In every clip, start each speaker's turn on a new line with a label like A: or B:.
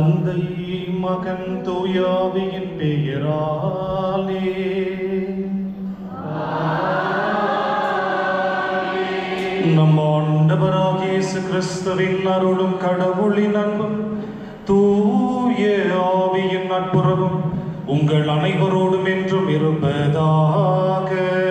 A: தந்தை மகன் தூயாவியின் பெயராலே நம் ஆண்டவராகிய இயேசு கிறிஸ்துவின் அருளும் கடவுளின் அன்பும் தூய ஆவியின் நட்புறவும் உங்கள் அனைவரோடும் என்றும் இருப்பதாக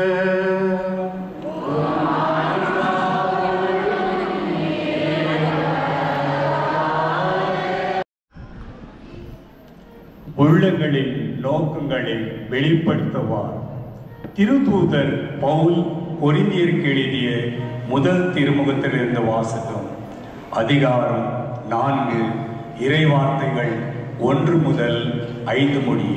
B: உள்ளங்களின் நோக்கங்களை வெளிப்படுத்துவார் திருதூதர் பவுல் கொரிந்தியருக்கு எழுதிய முதல் திருமுகத்திலிருந்து வாசகம் அதிகாரம் நான்கு இறைவார்த்தைகள் ஒன்று முதல் ஐந்து முடிய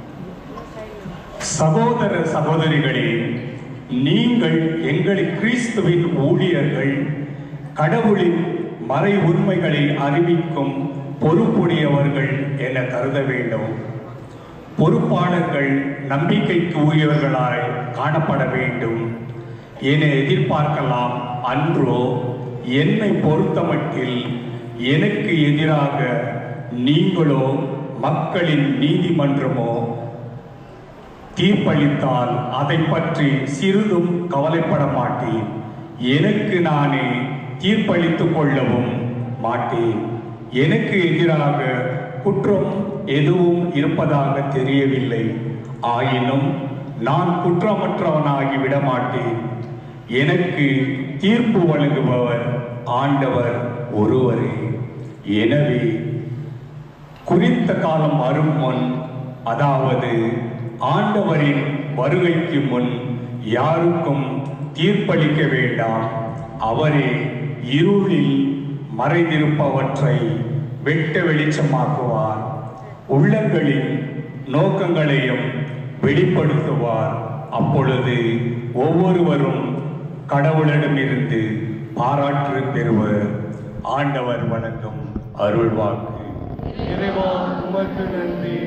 B: சகோதர சகோதரிகளே நீங்கள் எங்களை கிறிஸ்துவின் ஊழியர்கள் கடவுளின் மறை உண்மைகளை அறிவிக்கும் பொறுப்புடையவர்கள் என கருத வேண்டும் பொறுப்பாளர்கள் நம்பிக்கைக்கு உரியவர்களாய் காணப்பட வேண்டும் என எதிர்பார்க்கலாம் அன்றோ என்னை பொறுத்தமட்டில் எனக்கு எதிராக நீங்களோ மக்களின் நீதிமன்றமோ தீர்ப்பளித்தால் அதை பற்றி சிறிதும் கவலைப்பட மாட்டேன் எனக்கு நானே தீர்ப்பளித்துக் கொள்ளவும் மாட்டேன் எனக்கு எதிராக குற்றம் எதுவும் இருப்பதாக தெரியவில்லை ஆயினும் நான் குற்றமற்றவனாகி விட மாட்டேன் எனக்கு தீர்ப்பு வழங்குபவர் ஆண்டவர் ஒருவரே எனவே குறித்த காலம் வரும் முன் அதாவது ஆண்டவரின் வருகைக்கு முன் யாருக்கும் தீர்ப்பளிக்க வேண்டாம் அவரே இருளில் மறைந்திருப்பவற்றை வெட்ட வெளிச்சமாக்குவார் உள்ளங்களின் நோக்கங்களையும் வெளிப்படுத்துவார் அப்பொழுது ஒவ்வொருவரும் கடவுளிடமிருந்து பாராட்டு பெறுவர் ஆண்டவர் வணங்கும் அருள்வாக்கு
A: இறைவா உமக்கு நன்றி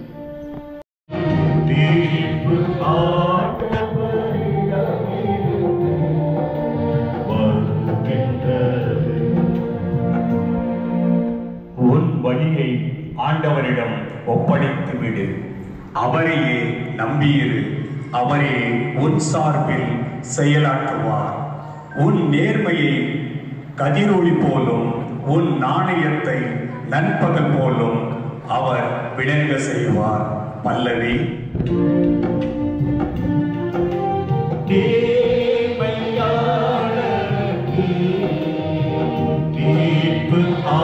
B: தீர்ப்பு உன் வழியை ஆண்டவரிடம் ஒப்படைத்து விடு அவரையே நம்பியிரு அவரே உன் சார்பில் செயலாற்றுவார் உன் நேர்மையை கதிரொளி போலும் உன் நாணயத்தை நண்பகல் போலும் அவர் விளங்க செய்வார் பல்லவி தீர்ப்பு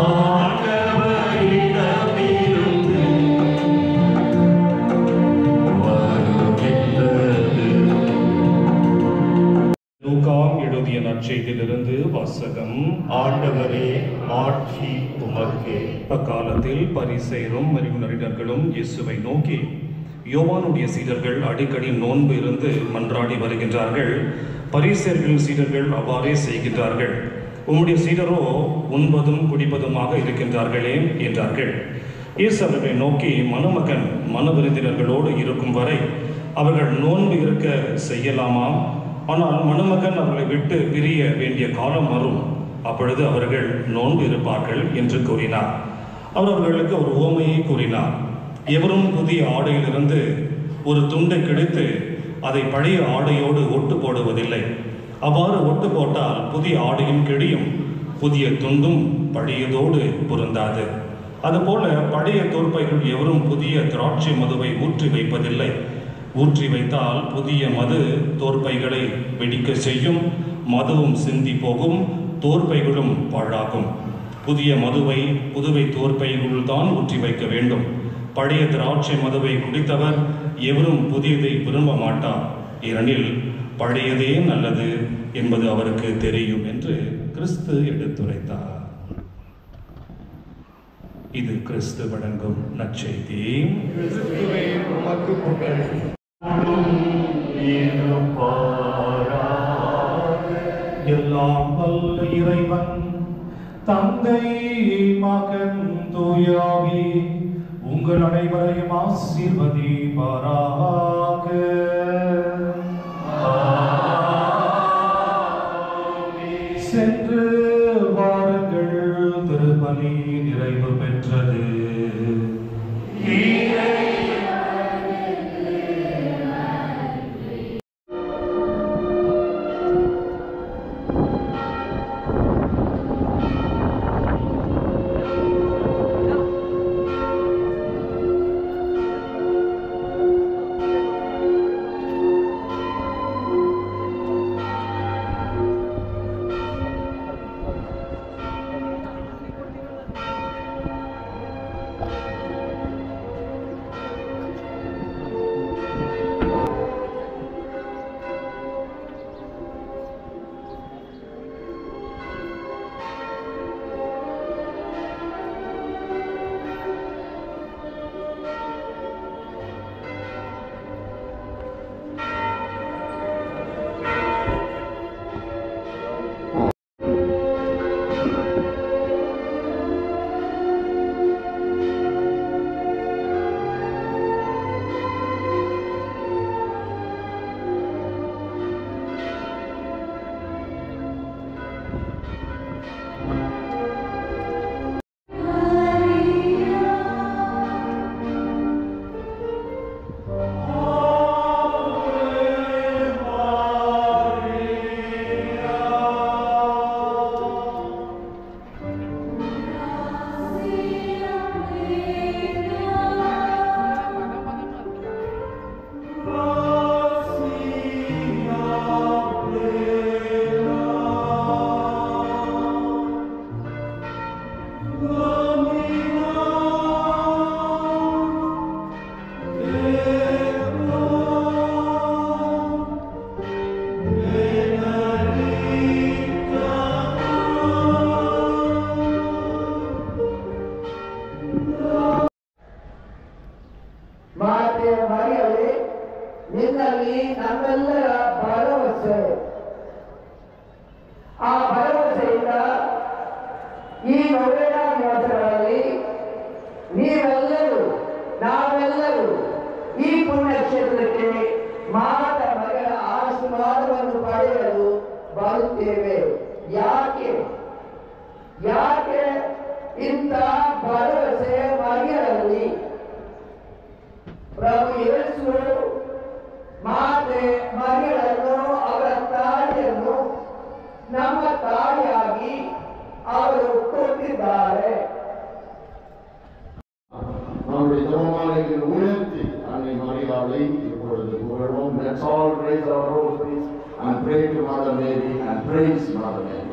B: ஆண்டவரிடமிருந்து வருகின்றது
A: லூகாம் எழுதிய நற்செய்தியிலிருந்து வாசகம்
B: ஆண்டவரே ஆட்சி உமக்கே
A: அக்காலத்தில் பரிசெயரும் அறிவினர்களும் இயேசுவை நோக்கி யோவானுடைய சீடர்கள் அடிக்கடி நோன்பு இருந்து மன்றாடி வருகின்றார்கள் பரிசேர்கள் சீடர்கள் அவ்வாறே செய்கின்றார்கள் உம்முடைய சீடரோ உண்பதும் குடிப்பதுமாக இருக்கின்றார்களே என்றார்கள் இயேசு அவர்களை நோக்கி மணமகன் மன விருந்தினர்களோடு இருக்கும் வரை அவர்கள் நோன்பு இருக்க செய்யலாமா ஆனால் மணமகன் அவர்களை விட்டு பிரிய வேண்டிய காலம் வரும் அப்பொழுது அவர்கள் நோன்பு இருப்பார்கள் என்று கூறினார் அவர் அவர்களுக்கு ஒரு உவமையை கூறினார் எவரும் புதிய ஆடையிலிருந்து ஒரு துண்டை கிழித்து அதை பழைய ஆடையோடு ஒட்டு போடுவதில்லை அவ்வாறு ஒட்டு போட்டால் புதிய ஆடையும் கிழியும் புதிய துண்டும் பழையதோடு பொருந்தாது அதுபோல பழைய தோற்பைகள் எவரும் புதிய திராட்சை மதுவை ஊற்றி வைப்பதில்லை ஊற்றி வைத்தால் புதிய மது தோற்பைகளை வெடிக்க செய்யும் மதுவும் சிந்தி போகும் தோற்பைகளும் பாழாகும் புதிய மதுவை புதுவை தோற்பைகளுள் தான் ஊற்றி வைக்க வேண்டும் பழைய திராட்சை மதுவை குடித்தவர் எவரும் புதியதை விரும்ப மாட்டார் ஏனெனில் பழையதே நல்லது என்பது அவருக்கு தெரியும் என்று கிறிஸ்து எடுத்துரைத்தார் இது கிறிஸ்து வழங்கும் நற்செய்தி
B: கிறிஸ்துவே உமக்கு புகழ்
A: எல்லாம் வல்ல இறைவன் தந்தை மகன் தூயாவி உங்கள் அனைவரையும் ஆசீர்வதிப்பாராக சென்று வாருங்கள் திருப்பலி நிறைவு பெற்றது
C: ಅಳುತ್ತೇವೆ ಯಾಕೆ ಯಾಕೆ ಇಂಥ ಭರವಸೆ ಮರಿಯರಲ್ಲಿ ಪ್ರಭು ಯೇಸು ಮಾತೆ ಮರಿಯಳನ್ನು ಅವರ ತಾಯಿಯನ್ನು ನಮ್ಮ ತಾಯಿಯಾಗಿ ಅವರು ಕೊಟ್ಟಿದ್ದಾರೆ
D: நம்முடைய ஜபமாலைகள் உயர்த்தி அன்னை மரியாதை இப்பொழுது புகழ்வோம் let's all raise our voices and pray to mother mary and praise mother mary